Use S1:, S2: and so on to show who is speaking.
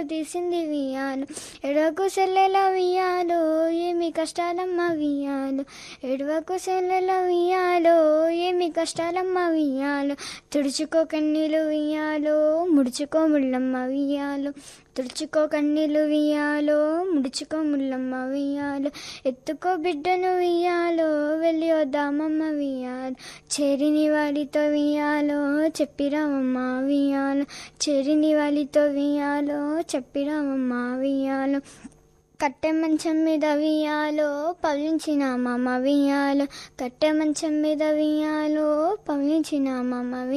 S1: తీసింది వియాలు ఎడవకు సెల్లెల వియాలో ఏమి కష్టాలమ్మ వియాలు ఎడవకు సెల్లెల వియాలో ఏమి కష్టాలమ్మ వియాలు తుడుచుకో కన్నీలు వియాలో ముడుచుకో ముళ్ళమ్మ వియాలు తుడుచుకో కన్నీలు వియాలో ముడుచుకో ముళ్ళమ్మ వియాలో ఎత్తుకో బిడ్డను వియాలో వెళ్ళి వద్దామమ్మ వియాలో చేరిని వాడితో వియాలో చెప్పిరామమ్మ వియాలో చేరిని వాడితో వియాలో చెప్పిరామమ్మ వియాలో కట్టె మంచం మీద వియాలో పవించిన మామ వియాలో కట్టె మంచం మీద వియాలో పవించిన మామ